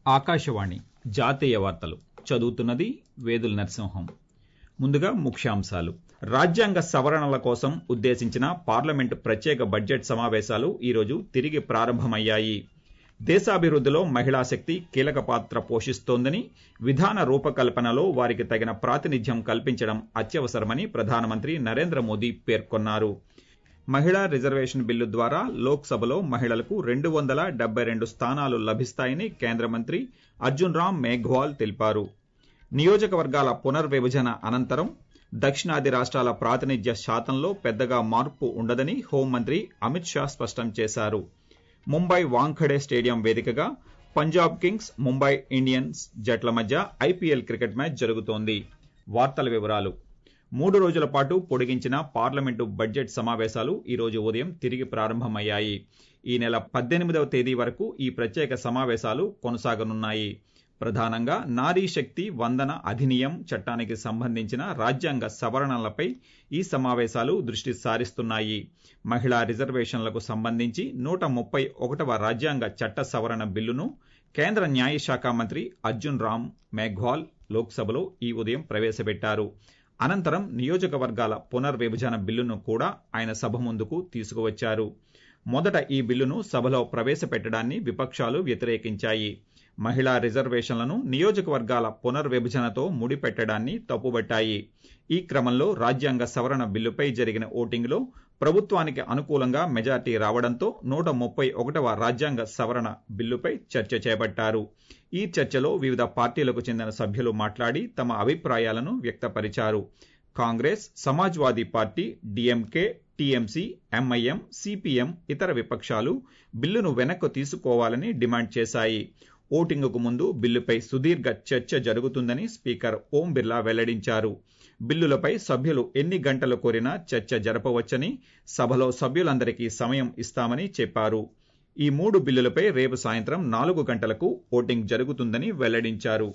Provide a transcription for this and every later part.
ఆకాశవాణి జాతీయ వార్తలు చదువుతున్నది వేదుల నరసింహం ముందుగా ముఖ్యాంశాలు రాజ్యాంగ సవరణల కోసం ఉద్దేశించిన పార్లమెంటు ప్రత్యేక బడ్జెట్ సమావేశాలు ఈరోజు తిరిగి ప్రారంభమయ్యాయి దేశాభివృద్ధిలో మహిళా శక్తి కీలక పాత్ర పోషిస్తోందని విధాన రూపకల్పనలో వారికి తగిన ప్రాతినిధ్యం కల్పించడం అత్యవసరమని ప్రధానమంత్రి నరేంద్ర మోదీ పేర్కొన్నారు మహిళా రిజర్వేషన్ బిల్లు ద్వారా లోక్సభలో మహిళలకు రెండు వందల డెబ్బై రెండు స్థానాలు లభిస్తాయని కేంద్ర మంత్రి అర్జున్ రామ్ మేఘ్వాల్ తెలిపారు నియోజకవర్గాల పునర్విభజన అనంతరం దక్షిణాది రాష్ట్రాల ప్రాతినిధ్య శాతంలో పెద్దగా మార్పు ఉండదని హోంమంత్రి అమిత్ షా స్పష్టం చేశారు ముంబై వాంఖడే స్టేడియం వేదికగా పంజాబ్ కింగ్స్ ముంబై ఇండియన్స్ జట్ల మధ్య ఐపీఎల్ క్రికెట్ మ్యాచ్ జరుగుతోంది వార్తల వివరాలు మూడు రోజుల పాటు పొడిగించిన పార్లమెంటు బడ్జెట్ సమావేశాలు ఈ రోజు ఉదయం తిరిగి ప్రారంభమయ్యాయి ఈ నెల పద్దెనిమిదవ తేదీ వరకు ఈ ప్రత్యేక సమావేశాలు కొనసాగనున్నాయి ప్రధానంగా నారీ శక్తి వందన అధినియం చట్టానికి సంబంధించిన రాజ్యాంగ సవరణలపై ఈ సమావేశాలు దృష్టి సారిస్తున్నాయి మహిళా రిజర్వేషన్లకు సంబంధించి నూట ముప్పై ఒకటవ రాజ్యాంగ చట్ట సవరణ బిల్లును కేంద్ర న్యాయశాఖ మంత్రి అర్జున్ రామ్ మేఘ్వాల్ లోక్సభలో ఈ ఉదయం ప్రవేశపెట్టారు అనంతరం నియోజకవర్గాల పునర్విభజన బిల్లును కూడా ఆయన సభ ముందుకు తీసుకువచ్చారు మొదట ఈ బిల్లును సభలో ప్రవేశపెట్టడాన్ని విపక్షాలు వ్యతిరేకించాయి మహిళా రిజర్వేషన్లను నియోజకవర్గాల పునర్విభజనతో ముడిపెట్టడాన్ని తప్పుబట్టాయి ఈ క్రమంలో రాజ్యాంగ సవరణ బిల్లుపై జరిగిన ఓటింగ్లో ప్రభుత్వానికి అనుకూలంగా మెజార్టీ రావడంతో నూట ముప్పై ఒకటవ రాజ్యాంగ సవరణ బిల్లుపై చర్చ చేపట్టారు ఈ చర్చలో వివిధ పార్టీలకు చెందిన సభ్యులు మాట్లాడి తమ అభిప్రాయాలను వ్యక్తపరిచారు Congress Samajwadi party DMK TMC MIM CPM ఇతర విపక్షాలు బిల్లును వెనక్కు తీసుకోవాలని డిమాండ్ చేశాయి ఓటింగుకు ముందు బిల్లుపై సుదీర్ఘ చర్చ జరుగుతుందని స్పీకర్ ఓం బిర్లా వెల్లడించారు బిల్లులపై సభ్యులు ఎన్ని గంటలు కోరినా చర్చ జరపవచ్చని సభలో సభ్యులందరికీ సమయం ఇస్తామని చెప్పారు ఈ మూడు బిల్లులపై రేపు సాయంత్రం నాలుగు గంటలకు ఓటింగ్ జరుగుతుందని వెల్లడించారు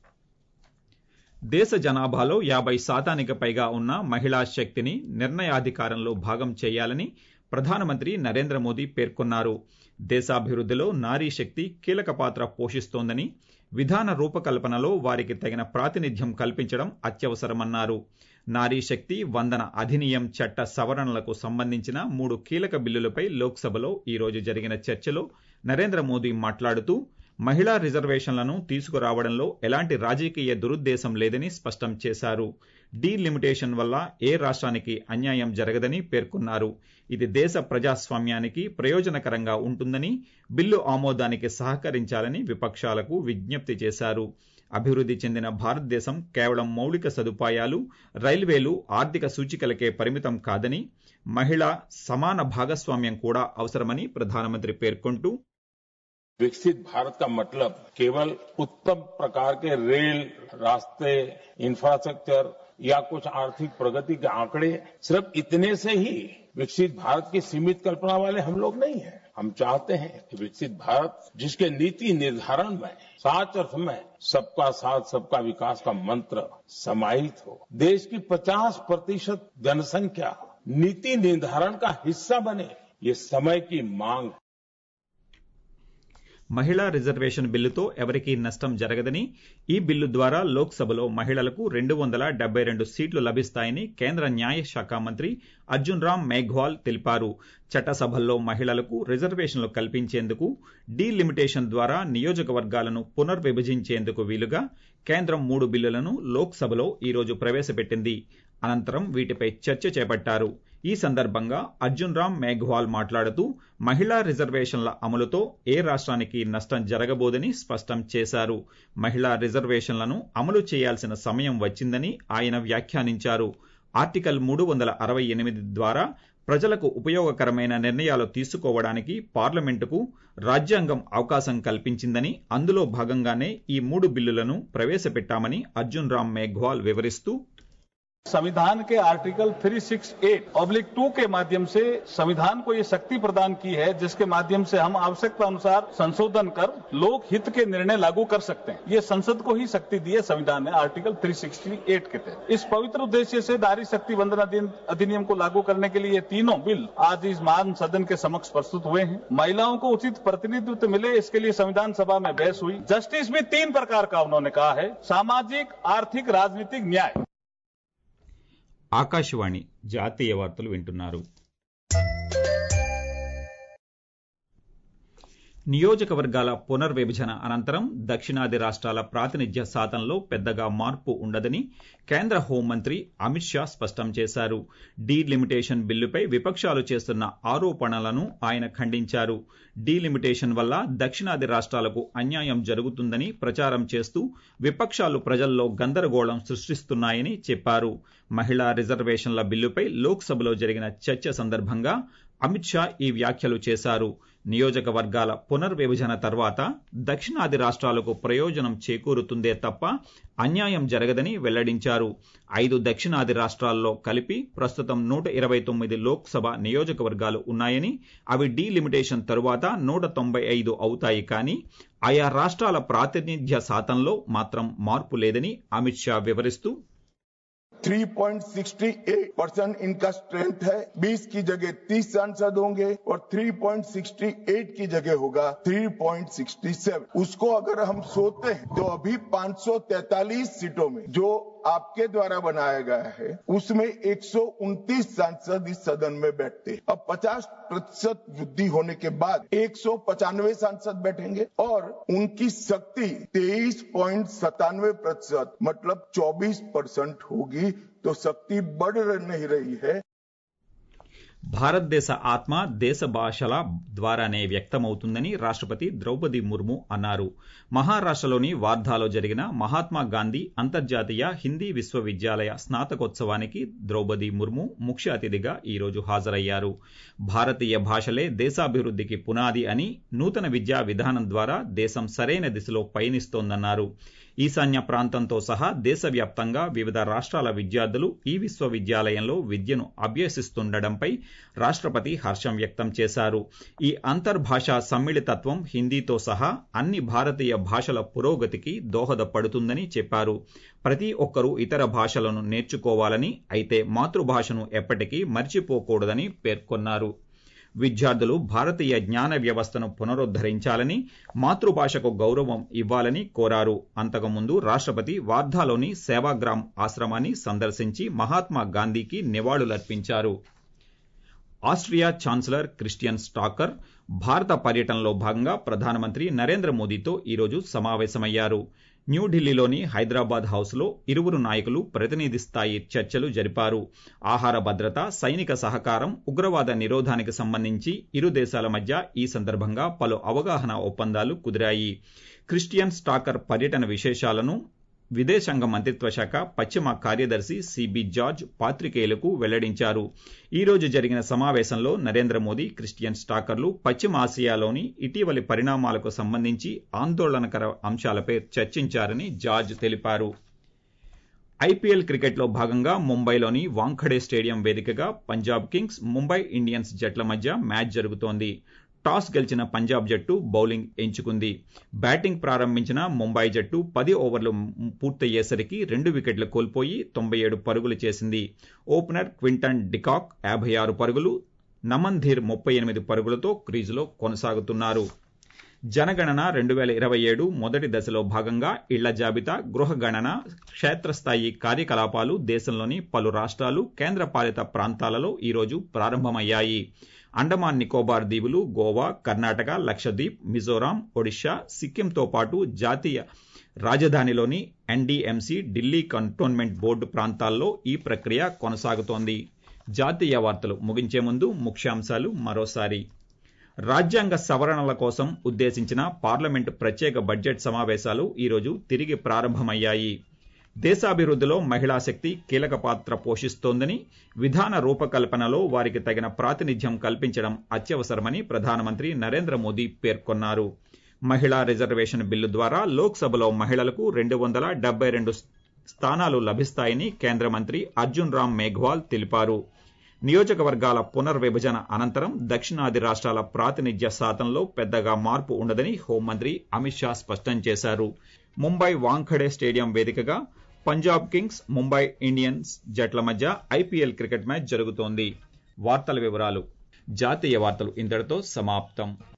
దేశ జనాభాలో యాభై శాతానికి పైగా ఉన్న మహిళా శక్తిని నిర్ణయాధికారంలో భాగం చేయాలని ప్రధానమంత్రి నరేంద్ర మోదీ పేర్కొన్నారు దేశాభివృద్ధిలో నారీ శక్తి కీలక పాత్ర పోషిస్తోందని విధాన రూపకల్పనలో వారికి తగిన ప్రాతినిధ్యం కల్పించడం అత్యవసరమన్నారు నారీ శక్తి వందన అధినియం చట్ట సవరణలకు సంబంధించిన మూడు కీలక బిల్లులపై లోక్సభలో ఈ రోజు జరిగిన చర్చలో నరేంద్ర మోదీ మాట్లాడుతూ మహిళా రిజర్వేషన్లను తీసుకురావడంలో ఎలాంటి రాజకీయ దురుద్దేశం లేదని స్పష్టం చేశారు డీలిమిటేషన్ వల్ల ఏ రాష్ట్రానికి అన్యాయం జరగదని పేర్కొన్నారు ఇది దేశ ప్రజాస్వామ్యానికి ప్రయోజనకరంగా ఉంటుందని బిల్లు ఆమోదానికి సహకరించాలని విపక్షాలకు విజ్ఞప్తి చేశారు అభివృద్ధి చెందిన భారతదేశం కేవలం మౌలిక సదుపాయాలు రైల్వేలు ఆర్థిక సూచికలకే పరిమితం కాదని మహిళ సమాన భాగస్వామ్యం కూడా అవసరమని ప్రధానమంత్రి పేర్కొంటూ विकसित भारत का मतलब केवल उत्तम प्रकार के रेल रास्ते इंफ्रास्ट्रक्चर या कुछ आर्थिक प्रगति के आंकड़े सिर्फ इतने से ही विकसित भारत की सीमित कल्पना वाले हम लोग नहीं हैं हम चाहते हैं कि विकसित भारत जिसके नीति निर्धारण में साच अर्थ में सबका साथ सबका विकास का मंत्र समाहित हो देश की 50 प्रतिशत जनसंख्या नीति निर्धारण का हिस्सा बने ये समय की मांग है మహిళా రిజర్వేషన్ బిల్లుతో ఎవరికీ నష్టం జరగదని ఈ బిల్లు ద్వారా లోక్సభలో మహిళలకు రెండు వందల డెబ్బై రెండు సీట్లు లభిస్తాయని కేంద్ర న్యాయశాఖ మంత్రి అర్జున్ రామ్ మేఘ్వాల్ తెలిపారు చట్టసభల్లో మహిళలకు రిజర్వేషన్లు కల్పించేందుకు డీలిమిటేషన్ ద్వారా నియోజకవర్గాలను పునర్విభజించేందుకు వీలుగా కేంద్రం మూడు బిల్లులను లోక్సభలో ఈ రోజు ప్రవేశపెట్టింది అనంతరం వీటిపై చర్చ చేపట్టారు ఈ సందర్భంగా అర్జున్ రామ్ మేఘ్వాల్ మాట్లాడుతూ మహిళా రిజర్వేషన్ల అమలుతో ఏ రాష్ట్రానికి నష్టం జరగబోదని స్పష్టం చేశారు మహిళా రిజర్వేషన్లను అమలు చేయాల్సిన సమయం వచ్చిందని ఆయన వ్యాఖ్యానించారు ఆర్టికల్ మూడు వందల అరవై ఎనిమిది ద్వారా ప్రజలకు ఉపయోగకరమైన నిర్ణయాలు తీసుకోవడానికి పార్లమెంటుకు రాజ్యాంగం అవకాశం కల్పించిందని అందులో భాగంగానే ఈ మూడు బిల్లులను ప్రవేశపెట్టామని అర్జున్ రామ్ మేఘ్వాల్ వివరిస్తూ संविधान के आर्टिकल 368 ऑब्लिक टू के माध्यम से संविधान को ये शक्ति प्रदान की है जिसके माध्यम से हम आवश्यकता अनुसार संशोधन कर लोक हित के निर्णय लागू कर सकते हैं ये संसद को ही शक्ति दी है संविधान ने आर्टिकल 368 के तहत इस पवित्र उद्देश्य से नारी शक्ति वंदन अधिनियम को लागू करने के लिए ये तीनों बिल आज इस महान सदन के समक्ष प्रस्तुत हुए हैं महिलाओं को उचित प्रतिनिधित्व मिले इसके लिए संविधान सभा में बहस हुई जस्टिस भी तीन प्रकार का उन्होंने कहा है सामाजिक आर्थिक राजनीतिक न्याय ఆకాశవాణి జాతీయ వార్తలు వింటున్నారు నియోజకవర్గాల పునర్విభజన అనంతరం దక్షిణాది రాష్ట్రాల ప్రాతినిధ్య శాతంలో పెద్దగా మార్పు ఉండదని కేంద్ర హోంమంత్రి అమిత్ షా స్పష్టం చేశారు డీలిమిటేషన్ బిల్లుపై విపక్షాలు చేస్తున్న ఆరోపణలను ఆయన ఖండించారు డీలిమిటేషన్ వల్ల దక్షిణాది రాష్ట్రాలకు అన్యాయం జరుగుతుందని ప్రచారం చేస్తూ విపక్షాలు ప్రజల్లో గందరగోళం సృష్టిస్తున్నాయని చెప్పారు మహిళా రిజర్వేషన్ల బిల్లుపై లోక్సభలో జరిగిన చర్చ సందర్భంగా అమిత్ షా ఈ వ్యాఖ్యలు చేశారు నియోజకవర్గాల పునర్విభజన తర్వాత దక్షిణాది రాష్ట్రాలకు ప్రయోజనం చేకూరుతుందే తప్ప అన్యాయం జరగదని వెల్లడించారు ఐదు దక్షిణాది రాష్ట్రాల్లో కలిపి ప్రస్తుతం నూట ఇరవై తొమ్మిది లోక్సభ నియోజకవర్గాలు ఉన్నాయని అవి డీలిమిటేషన్ తరువాత నూట తొంభై ఐదు అవుతాయి కానీ ఆయా రాష్ట్రాల ప్రాతినిధ్య శాతంలో మాత్రం మార్పు లేదని అమిత్ షా వివరిస్తూ 3.68 परसेंट इनका स्ट्रेंथ है 20 की जगह 30 सांसद होंगे और 3.68 की जगह होगा 3.67 उसको अगर हम सोते हैं तो अभी 543 सीटों में जो आपके द्वारा बनाया गया है उसमें 129 सांसद इस सदन में बैठते हैं अब 50 प्रतिशत वृद्धि होने के बाद एक सांसद बैठेंगे और उनकी शक्ति तेईस पॉइंट सतानवे प्रतिशत मतलब 24 परसेंट होगी तो शक्ति बढ़ नहीं रही है భారతదేశ ఆత్మ దేశ భాషల ద్వారానే వ్యక్తమవుతుందని రాష్ట్రపతి ద్రౌపది ముర్ము అన్నారు మహారాష్టలోని వార్ధాలో జరిగిన మహాత్మా గాంధీ అంతర్జాతీయ హిందీ విశ్వవిద్యాలయ స్నాతకోత్సవానికి ద్రౌపది ముర్ము ముఖ్య అతిథిగా ఈరోజు హాజరయ్యారు భారతీయ భాషలే దేశాభివృద్ధికి పునాది అని నూతన విద్యా విధానం ద్వారా దేశం సరైన దిశలో పయనిస్తోందన్నారు ఈశాన్య ప్రాంతంతో సహా దేశవ్యాప్తంగా వివిధ రాష్ట్రాల విద్యార్థులు ఈ విశ్వవిద్యాలయంలో విద్యను అభ్యసిస్తుండటంపై రాష్ట్రపతి హర్షం వ్యక్తం చేశారు ఈ అంతర్భాషా సమ్మిళితత్వం హిందీతో సహా అన్ని భారతీయ భాషల పురోగతికి దోహదపడుతుందని చెప్పారు ప్రతి ఒక్కరూ ఇతర భాషలను నేర్చుకోవాలని అయితే మాతృభాషను ఎప్పటికీ మర్చిపోకూడదని పేర్కొన్నారు విద్యార్థులు భారతీయ జ్ఞాన వ్యవస్థను పునరుద్దరించాలని మాతృభాషకు గౌరవం ఇవ్వాలని కోరారు అంతకుముందు రాష్ట్రపతి వార్ధాలోని సేవాగ్రామ్ ఆశ్రమాన్ని సందర్శించి మహాత్మా గాంధీకి నివాళులర్పించారు ఆస్ట్రియా ఛాన్సలర్ క్రిస్టియన్ స్టాకర్ భారత పర్యటనలో భాగంగా ప్రధానమంత్రి నరేంద్ర మోదీతో ఈరోజు సమావేశమయ్యారు న్యూఢిల్లీలోని హైదరాబాద్ హౌస్లో ఇరువురు నాయకులు ప్రతినిధి స్థాయి చర్చలు జరిపారు ఆహార భద్రత సైనిక సహకారం ఉగ్రవాద నిరోధానికి సంబంధించి ఇరు దేశాల మధ్య ఈ సందర్భంగా పలు అవగాహన ఒప్పందాలు కుదిరాయి క్రిస్టియన్ స్టాకర్ పర్యటన విశేషాలను విదేశాంగ మంత్రిత్వ శాఖ పశ్చిమ కార్యదర్శి సిబి జార్జ్ పాత్రికేయులకు వెల్లడించారు ఈ రోజు జరిగిన సమావేశంలో నరేంద్ర మోదీ క్రిస్టియన్ స్టాకర్లు పశ్చిమ ఆసియాలోని ఇటీవలి పరిణామాలకు సంబంధించి ఆందోళనకర అంశాలపై చర్చించారని జార్జ్ తెలిపారు ఐపీఎల్ క్రికెట్లో భాగంగా ముంబైలోని వాంఖడే స్టేడియం వేదికగా పంజాబ్ కింగ్స్ ముంబై ఇండియన్స్ జట్ల మధ్య మ్యాచ్ జరుగుతోంది టాస్ గెలిచిన పంజాబ్ జట్టు బౌలింగ్ ఎంచుకుంది బ్యాటింగ్ ప్రారంభించిన ముంబై జట్టు పది ఓవర్లు పూర్తయ్యేసరికి రెండు వికెట్లు కోల్పోయి తొంభై ఏడు పరుగులు చేసింది ఓపెనర్ క్వింటన్ డికాక్ యాభై ఆరు పరుగులు నమన్ ధీర్ ముప్పై ఎనిమిది పరుగులతో క్రీజులో కొనసాగుతున్నారు జనగణన రెండు వేల ఇరవై ఏడు మొదటి దశలో భాగంగా ఇళ్ల జాబితా గృహ గణన క్షేత్రస్థాయి కార్యకలాపాలు దేశంలోని పలు రాష్ట్రాలు కేంద్రపాలిత ప్రాంతాలలో ఈరోజు ప్రారంభమయ్యాయి అండమాన్ నికోబార్ దీవులు గోవా కర్ణాటక లక్షద్వీప్ మిజోరాం ఒడిషా సిక్కింతో పాటు జాతీయ రాజధానిలోని ఎన్డీఎంసీ ఢిల్లీ కంటోన్మెంట్ బోర్డు ప్రాంతాల్లో ఈ ప్రక్రియ కొనసాగుతోంది జాతీయ వార్తలు ముగించే ముందు ముఖ్యాంశాలు మరోసారి రాజ్యాంగ సవరణల కోసం ఉద్దేశించిన పార్లమెంటు ప్రత్యేక బడ్జెట్ సమావేశాలు ఈరోజు తిరిగి ప్రారంభమయ్యాయి దేశాభివృద్ధిలో మహిళా శక్తి కీలక పాత్ర పోషిస్తోందని విధాన రూపకల్పనలో వారికి తగిన ప్రాతినిధ్యం కల్పించడం అత్యవసరమని ప్రధానమంత్రి నరేంద్ర మోదీ పేర్కొన్నారు మహిళా రిజర్వేషన్ బిల్లు ద్వారా లోక్సభలో మహిళలకు రెండు వందల డెబ్బై రెండు స్థానాలు లభిస్తాయని కేంద్ర మంత్రి అర్జున్ రామ్ మేఘ్వాల్ తెలిపారు నియోజకవర్గాల పునర్విభజన అనంతరం దక్షిణాది రాష్ట్రాల ప్రాతినిధ్య శాతంలో పెద్దగా మార్పు ఉండదని హోంమంత్రి అమిత్ షా స్పష్టం చేశారు ముంబై వాంఖడే స్టేడియం వేదికగా పంజాబ్ కింగ్స్ ముంబై ఇండియన్స్ జట్ల మధ్య ఐపీఎల్ క్రికెట్ మ్యాచ్ జరుగుతోంది వార్తల వివరాలు జాతీయ వార్తలు ఇంతటితో సమాప్తం